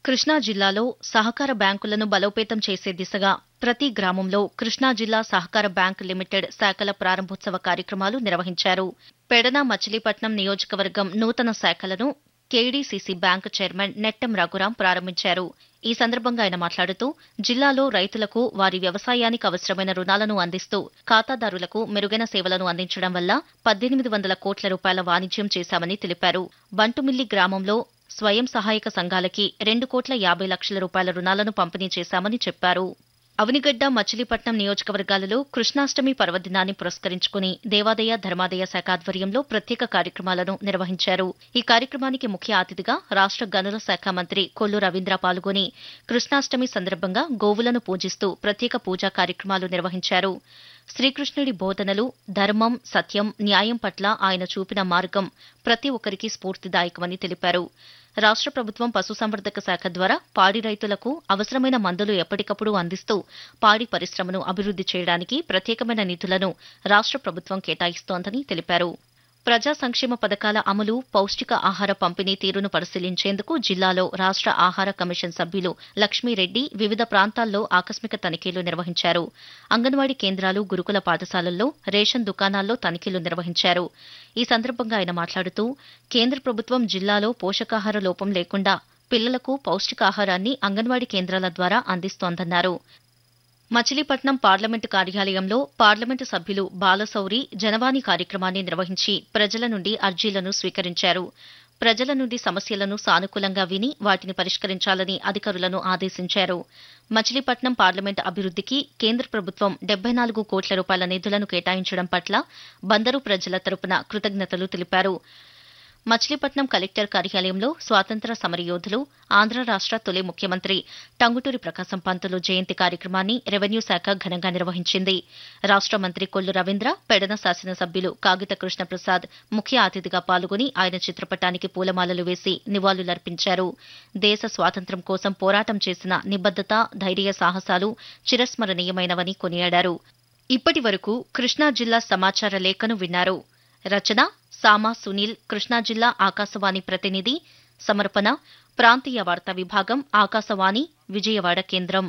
కృష్ణా జిల్లాలో సహకార బ్యాంకులను బలోపేతం చేసే దిశగా ప్రతి గ్రామంలో కృష్ణా జిల్లా సహకార బ్యాంక్ లిమిటెడ్ శాఖల ప్రారంభోత్సవ కార్యక్రమాలు నిర్వహించారు పెడన మచిలీపట్నం నియోజకవర్గం నూతన శాఖలను KDCC bank chairman Nettem Raghuram ప్రారంభించారు ఈ సందర్భంగా ఆయన మాట్లాడుతూ జిల్లాలో రైతులకు వారి వ్యవసాయానికి అవసరమైన రుణాలను అందిస్తూ ఖాతాదారులకు మెరుగైన సేవలను అందించడం వల్ల పద్దెనిమిది వందల కోట్ల రూపాయల వాణిజ్యం చేశామని తెలిపారు బంటుమిల్లి గ్రామంలో స్వయం సహాయక సంఘాలకి రెండు కోట్ల యాభై లక్షల రూపాయల రుణాలను పంపిణీ చేశామని చెప్పారు అవనిగడ్డ మచిలీపట్నం నియోజకవర్గాలలో కృష్ణాష్టమి పర్వదినాన్ని పురస్కరించుకుని దేవాదాయ ధర్మాదాయ శాఖ ఆధ్వర్యంలో ప్రత్యేక కార్యక్రమాలను నిర్వహించారు ఈ కార్యక్రమానికి ముఖ్య అతిథిగా రాష్ట్ర గనుల శాఖ మంత్రి కొల్లు రవీంద్ర పాల్గొని కృష్ణాష్టమి సందర్భంగా గోవులను పూజిస్తూ ప్రత్యేక పూజా కార్యక్రమాలు నిర్వహించారు శ్రీకృష్ణుడి బోధనలు ధర్మం సత్యం న్యాయం పట్ల ఆయన చూపిన మార్గం ప్రతి ఒక్కరికి స్ఫూర్తిదాయకమని తెలిపారు రాష్ట్ర ప్రభుత్వం పశుసంవర్ధక శాఖ ద్వారా పాడి రైతులకు అవసరమైన మందులు ఎప్పటికప్పుడు అందిస్తూ పాడి పరిశ్రమను అభివృద్ది చేయడానికి ప్రత్యేకమైన నిధులను రాష్ట్ర ప్రభుత్వం కేటాయిస్తోందని తెలిపారు ప్రజా సంక్షేమ పథకాల అమలు పౌష్టిక ఆహార పంపిణీ తీరును పరిశీలించేందుకు జిల్లాలో రాష్ట్ర ఆహార కమిషన్ సభ్యులు లక్ష్మీరెడ్డి వివిధ ప్రాంతాల్లో ఆకస్మిక తనిఖీలు నిర్వహించారు అంగన్వాడీ కేంద్రాలు గురుకుల పాఠశాలల్లో రేషన్ దుకాణాల్లో తనిఖీలు నిర్వహించారు ఈ సందర్భంగా ఆయన మాట్లాడుతూ కేంద్ర ప్రభుత్వం జిల్లాలో పోషకాహార లోపం లేకుండా పిల్లలకు పౌష్టికాహారాన్ని అంగన్వాడీ కేంద్రాల ద్వారా అందిస్తోందన్నారు మచిలీపట్నం పార్లమెంటు కార్యాలయంలో పార్లమెంటు సభ్యులు బాలశౌరి జనవాణి కార్యక్రమాన్ని నిర్వహించి ప్రజల నుండి అర్జీలను స్వీకరించారు ప్రజల నుండి సమస్యలను సానుకూలంగా విని వాటిని పరిష్కరించాలని అధికారులను ఆదేశించారు మచిలీపట్నం పార్లమెంటు అభివృద్దికి కేంద్ర ప్రభుత్వం డెబ్బై నాలుగు కోట్ల రూపాయల నిధులను కేటాయించడం పట్ల బందరు ప్రజల తరపున కృతజ్ఞతలు తెలిపారు మచిలీపట్నం కలెక్టర్ కార్యాలయంలో స్వాతంత్ర సమరయోధులు ఆంధ్ర రాష్ట్ర తొలి ముఖ్యమంత్రి టంగుటూరి ప్రకాశం పంతులు జయంతి కార్యక్రమాన్ని రెవెన్యూ శాఖ ఘనంగా నిర్వహించింది రాష్ట్ర మంత్రి కొల్లు రవీంద్ర పెడన శాసనసభ్యులు కాగిత కృష్ణప్రసాద్ ముఖ్య అతిథిగా పాల్గొని ఆయన చిత్రపటానికి పూలమాలలు వేసి నివాళులర్పించారు దేశ స్వాతంత్ర్యం కోసం పోరాటం చేసిన నిబద్దత ధైర్య సాహసాలు చిరస్మరణీయమైనవని కొనియాడారు ఇప్పటి వరకు కృష్ణా జిల్లా సమాచార లేఖను విన్నారు రచన సామా సునీల్ కృష్ణా జిల్లా ఆకాశవాణి ప్రతినిధి సమర్పణ ప్రాంతీయ వార్తా విభాగం ఆకాశవాణి విజయవాడ కేంద్రం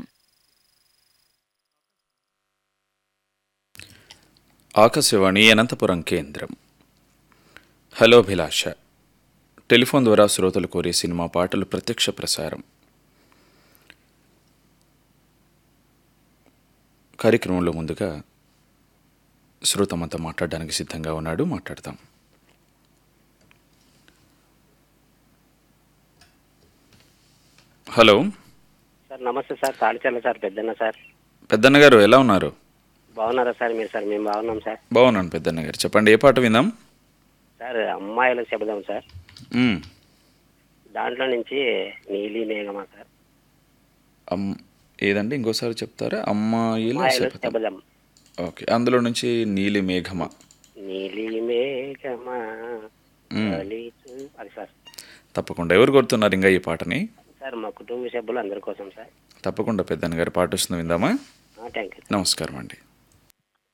ఆకాశవాణి అనంతపురం కేంద్రం హలో అభిలాష టెలిఫోన్ ద్వారా శ్రోతలు కోరే సినిమా పాటలు ప్రత్యక్ష ప్రసారం కార్యక్రమంలో ముందుగా శ్రోతమంతా మాట్లాడడానికి సిద్ధంగా ఉన్నాడు మాట్లాడతాం హలో సార్ నమస్తే sir Tadichalla sir Peddanna sir Peddanna garu ఎలా ఉన్నారు బాగున్నారా సార్ మీరు సార్ మేము బాగున్నాం సార్ బాగున్నాను పెద్దన్న గారు చెప్పండి ఏ పాట విందాం సార్ అమ్మాయిలకు చెబుదాం సార్ మ్మ్. దాంట్లో నుంచి నీలి మేఘమా సార్ అమ్ ఏదండి ఇంకోసారి చెప్తారా అమ్మాయిల అమ్మాయిలకు శపథం చెబుదాం ఓకే అందులో నుంచి నీలి మేఘమ నీలి మేఘమా మ్మ్. కలిచు అది సార్ తప్పకుండా ఎవరు కొడుతున్నారు ఇంకా ఈ పాటని సార్ మా కుటుంబ సభ్యులు అందరి కోసం సార్ తప్పకుండా పెద్దన్న గారి పాట వస్తుంది విందామా థ్యాంక్ యూ నమస్కారం అండి